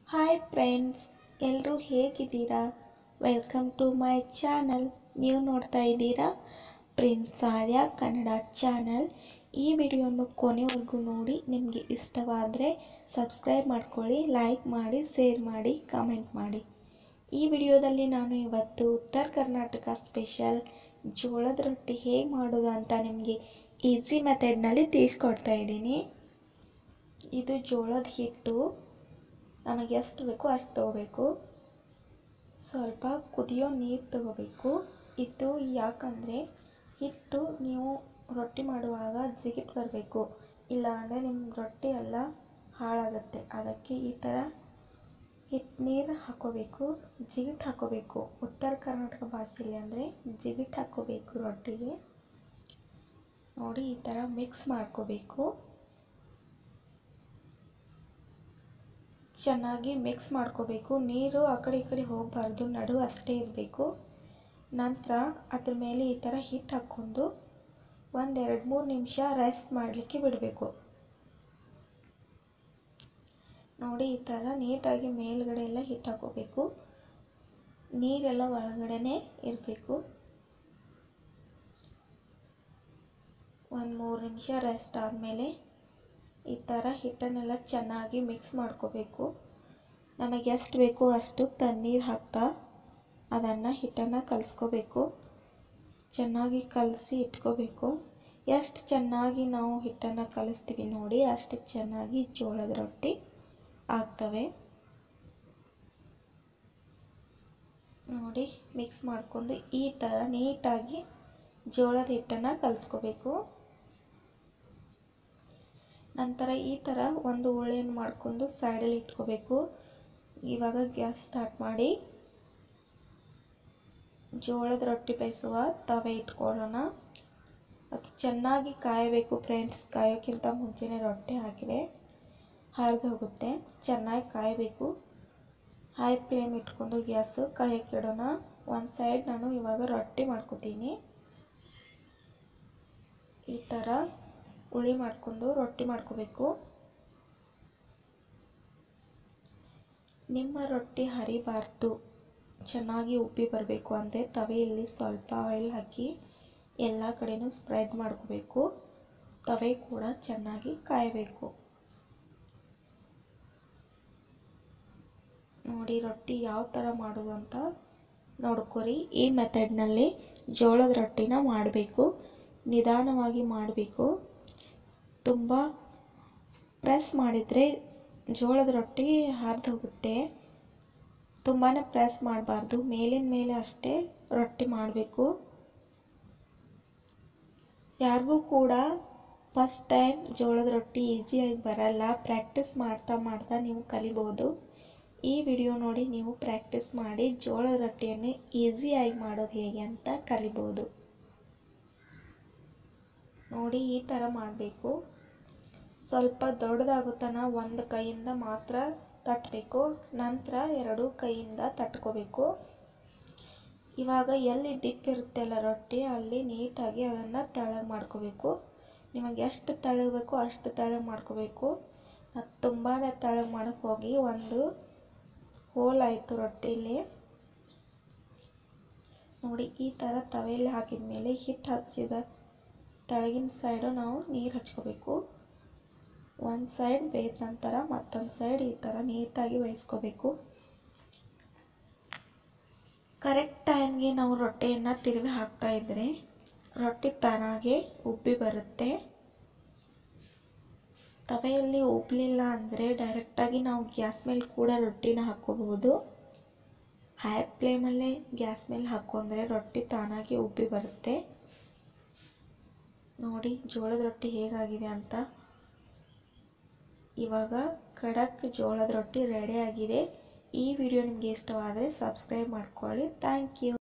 hi friends ಎಲ್ಲರೂ ಹೇಗಿದ್ದೀರಾ welcome to my channel ನೀವು ನೋಡ್ತಾ ಇದ್ದೀರಾ ಪ್ರಿನ್ಸ್ ಆರ್ಯ ಕನ್ನಡ ಚಾನಲ್ ಈ ವಿಡಿಯೋನು ಕೊನೆವರೆಗೂ ನೋಡಿ ನಿಮಗೆ ಇಷ್ಟವಾದರೆ ಸಬ್ಸ್ಕ್ರೈಬ್ ಮಾಡ್ಕೊಳ್ಳಿ ಲೈಕ್ ಮಾಡಿ ಶೇರ್ ಮಾಡಿ ಕಮೆಂಟ್ ಮಾಡಿ ಈ ವಿಡಿಯೋದಲ್ಲಿ ನಾನು ಇವತ್ತು ಉತ್ತರ ಕರ್ನಾಟಕ ಸ್ಪೆಷಲ್ ಜೋಳದ ರೊಟ್ಟಿ ಹೇಗೆ ಮಾಡೋದು ಅಂತ ನಿಮಗೆ ಈಸಿ ಮೆಥಡ್ನಲ್ಲಿ ತಿಳಿಸ್ಕೊಡ್ತಾ ಇದ್ದೀನಿ ಇದು ಜೋಳದ ಹಿಟ್ಟು ನಮಗೆ ಎಷ್ಟು ಬೇಕೋ ಅಷ್ಟು ತಗೋಬೇಕು ಸ್ವಲ್ಪ ಕುದಿಯೋ ನೀರು ತಗೋಬೇಕು ಇದು ಯಾಕಂದರೆ ಹಿಟ್ಟು ನೀವು ರೊಟ್ಟಿ ಮಾಡುವಾಗ ಜಿಗಿಟ್ ಬರಬೇಕು ಇಲ್ಲ ಅಂದರೆ ನಿಮ್ಮ ರೊಟ್ಟಿ ಎಲ್ಲ ಹಾಳಾಗುತ್ತೆ ಅದಕ್ಕೆ ಈ ಥರ ಹಿಟ್ಟು ನೀರು ಹಾಕೋಬೇಕು ಜಿಗಿಟ್ ಹಾಕೋಬೇಕು ಉತ್ತರ ಕರ್ನಾಟಕ ಭಾಷೆಯಲ್ಲಿ ಅಂದರೆ ಜಿಗಿಟ್ ಹಾಕೋಬೇಕು ರೊಟ್ಟಿಗೆ ನೋಡಿ ಈ ಥರ ಮಿಕ್ಸ್ ಮಾಡ್ಕೋಬೇಕು ಚೆನ್ನಾಗಿ ಮಿಕ್ಸ್ ಮಾಡ್ಕೋಬೇಕು ನೀರು ಆ ಕಡೆ ಈ ಕಡೆ ಹೋಗಬಾರ್ದು ನಡು ಅಷ್ಟೇ ಇರಬೇಕು ನಂತರ ಅದ್ರ ಮೇಲೆ ಈ ಥರ ಹಿಟ್ಟು ಹಾಕ್ಕೊಂಡು ಒಂದು ಎರಡು ಮೂರು ನಿಮಿಷ ರೆಸ್ಟ್ ಮಾಡಲಿಕ್ಕೆ ಬಿಡಬೇಕು ನೋಡಿ ಈ ಥರ ನೀಟಾಗಿ ಮೇಲ್ಗಡೆ ಎಲ್ಲ ಹಿಟ್ಟು ಹಾಕೋಬೇಕು ನೀರೆಲ್ಲ ಒಳಗಡೆನೇ ಇರಬೇಕು ಒಂದು ಮೂರು ನಿಮಿಷ ರೆಸ್ಟ್ ಆದಮೇಲೆ ಈ ಥರ ಹಿಟ್ಟನ್ನೆಲ್ಲ ಚೆನ್ನಾಗಿ ಮಿಕ್ಸ್ ಮಾಡ್ಕೋಬೇಕು ನಮಗೆ ಎಷ್ಟು ಬೇಕೋ ಅಷ್ಟು ತಣ್ಣೀರು ಹಾಕ್ತಾ ಅದನ್ನು ಹಿಟ್ಟನ್ನು ಕಲಿಸ್ಕೋಬೇಕು ಚೆನ್ನಾಗಿ ಕಲಸಿ ಇಟ್ಕೋಬೇಕು ಎಷ್ಟು ಚೆನ್ನಾಗಿ ನಾವು ಹಿಟ್ಟನ್ನು ಕಲಿಸ್ತೀವಿ ನೋಡಿ ಅಷ್ಟು ಚೆನ್ನಾಗಿ ಜೋಳದ ರೊಟ್ಟಿ ಆಗ್ತವೆ ನೋಡಿ ಮಿಕ್ಸ್ ಮಾಡಿಕೊಂಡು ಈ ಥರ ನೀಟಾಗಿ ಜೋಳದ ಹಿಟ್ಟನ್ನು ಕಲಿಸ್ಕೋಬೇಕು ನಂತರ ಈ ಥರ ಒಂದು ಉಳ್ಳೆಯನ್ನು ಮಾಡ್ಕೊಂಡು ಸೈಡಲ್ಲಿ ಇಟ್ಕೋಬೇಕು ಇವಾಗ ಗ್ಯಾಸ್ ಸ್ಟಾರ್ಟ್ ಮಾಡಿ ಜೋಳದ ರೊಟ್ಟಿ ಬೇಯಿಸುವ ತವೆ ಇಟ್ಕೊಳ್ಳೋಣ ಅದು ಚೆನ್ನಾಗಿ ಕಾಯಬೇಕು ಫ್ರೆಂಡ್ಸ್ ಕಾಯೋಕ್ಕಿಂತ ಮುಂಚೆನೇ ರೊಟ್ಟಿ ಹಾಕಿದರೆ ಹರಿದು ಹೋಗುತ್ತೆ ಚೆನ್ನಾಗಿ ಕಾಯಬೇಕು ಹೈ ಫ್ಲೇಮ್ ಇಟ್ಕೊಂಡು ಗ್ಯಾಸು ಕಾಯಕ್ಕೆ ಇಡೋಣ ಒಂದು ಸೈಡ್ ನಾನು ಇವಾಗ ರೊಟ್ಟಿ ಮಾಡ್ಕೋತೀನಿ ಈ ಥರ ಹುಳಿ ಮಾಡ್ಕೊಂಡು ರೊಟ್ಟಿ ಮಾಡ್ಕೋಬೇಕು ನಿಮ್ಮ ರೊಟ್ಟಿ ಹರಿಬಾರ್ದು ಚೆನ್ನಾಗಿ ಉಬ್ಬಿ ಬರಬೇಕು ಅಂದರೆ ತವೆಯಲ್ಲಿ ಸ್ವಲ್ಪ ಆಯಿಲ್ ಹಾಕಿ ಎಲ್ಲ ಕಡೆನೂ ಸ್ಪ್ರೆಡ್ ಮಾಡ್ಕೋಬೇಕು ತವೆ ಕೂಡ ಚೆನ್ನಾಗಿ ಕಾಯಬೇಕು ನೋಡಿ ರೊಟ್ಟಿ ಯಾವ ಥರ ಮಾಡೋದು ಅಂತ ನೋಡ್ಕೊರಿ ಈ ಮೆಥಡ್ನಲ್ಲಿ ಜೋಳದ ರೊಟ್ಟಿನ ಮಾಡಬೇಕು ನಿಧಾನವಾಗಿ ಮಾಡಬೇಕು ತುಂಬ ಪ್ರೆಸ್ ಮಾಡಿದರೆ ಜೋಳದ ರೊಟ್ಟಿ ಹರಿದು ಹೋಗುತ್ತೆ ತುಂಬಾ ಪ್ರೆಸ್ ಮಾಡಬಾರ್ದು ಮೇಲಿನ ಮೇಲೆ ಅಷ್ಟೇ ರೊಟ್ಟಿ ಮಾಡಬೇಕು ಯಾರಿಗೂ ಕೂಡ ಫಸ್ಟ್ ಟೈಮ್ ಜೋಳದ ರೊಟ್ಟಿ ಈಸಿಯಾಗಿ ಬರಲ್ಲ ಪ್ರಾಕ್ಟೀಸ್ ಮಾಡ್ತಾ ಮಾಡ್ತಾ ನೀವು ಕಲಿಬೋದು ಈ ವಿಡಿಯೋ ನೋಡಿ ನೀವು ಪ್ರಾಕ್ಟೀಸ್ ಮಾಡಿ ಜೋಳದ ರೊಟ್ಟಿಯನ್ನು ಈಸಿಯಾಗಿ ಮಾಡೋದು ಹೇಗೆ ಅಂತ ಕಲಿಬೋದು ನೋಡಿ ಈ ಥರ ಮಾಡಬೇಕು ಸ್ವಲ್ಪ ದೊಡ್ಡದಾಗೋ ತನಕ ಒಂದು ಕೈಯಿಂದ ಮಾತ್ರ ತಟ್ಟಬೇಕು ನಂತರ ಎರಡು ಕೈಯಿಂದ ತಟ್ಕೋಬೇಕು ಇವಾಗ ಎಲ್ಲಿ ದಿಕ್ಕಿರುತ್ತೆಲ್ಲ ರೊಟ್ಟಿ ಅಲ್ಲಿ ನೀಟಾಗಿ ಅದನ್ನು ತೆಳ್ಳಗೆ ಮಾಡ್ಕೋಬೇಕು ನಿಮಗೆ ಎಷ್ಟು ತೆಳ್ಳಗೆ ಬೇಕೋ ಅಷ್ಟು ತೆಳ್ಳಗೆ ಮಾಡ್ಕೋಬೇಕು ನಾನು ತುಂಬಾ ತೆಳ್ಳಗೆ ಮಾಡೋಕ್ಕೆ ಹೋಗಿ ಒಂದು ಹೋಲ್ ಆಯಿತು ರೊಟ್ಟಿಲಿ ನೋಡಿ ಈ ಥರ ತವೆಯಲ್ಲಿ ಹಾಕಿದ ಮೇಲೆ ಹಿಟ್ಟು ಹಚ್ಚಿದ ತೆಳಗಿನ ಸೈಡು ನಾವು ನೀರು ಹಚ್ಕೋಬೇಕು ಒಂದು ಸೈಡ್ ಬೇಯ್ದ ನಂತರ ಮತ್ತೊಂದು ಸೈಡ್ ಈ ಥರ ನೀಟಾಗಿ ಬೇಯಿಸ್ಕೋಬೇಕು ಕರೆಕ್ಟ್ ಟೈಮ್ಗೆ ನಾವು ರೊಟ್ಟಿಯನ್ನು ತಿರುವಿ ಹಾಕ್ತಾ ಇದ್ದರೆ ರೊಟ್ಟಿ ತಾನಾಗೆ ಉಬ್ಬಿ ಬರುತ್ತೆ ತವೆಯಲ್ಲಿ ಉಬ್ಬಲಿಲ್ಲ ಅಂದರೆ ಡೈರೆಕ್ಟಾಗಿ ನಾವು ಗ್ಯಾಸ್ ಮೇಲೆ ಕೂಡ ರೊಟ್ಟಿನ ಹಾಕ್ಕೋಬಹುದು ಹೈ ಫ್ಲೇಮಲ್ಲೇ ಗ್ಯಾಸ್ ಮೇಲೆ ಹಾಕೊಂಡ್ರೆ ರೊಟ್ಟಿ ತಾನಾಗಿ ಉಬ್ಬಿ ಬರುತ್ತೆ ನೋಡಿ ಜೋಳದ ರೊಟ್ಟಿ ಹೇಗಾಗಿದೆ ಅಂತ ಇವಾಗ ಖಡಕ್ ಜೋಳದ ರೊಟ್ಟಿ ರೆಡಿ ಆಗಿದೆ ಈ ವಿಡಿಯೋ ನಿಮಗೆ ಇಷ್ಟವಾದರೆ ಸಬ್ಸ್ಕ್ರೈಬ್ ಮಾಡ್ಕೊಳ್ಳಿ ಥ್ಯಾಂಕ್ ಯು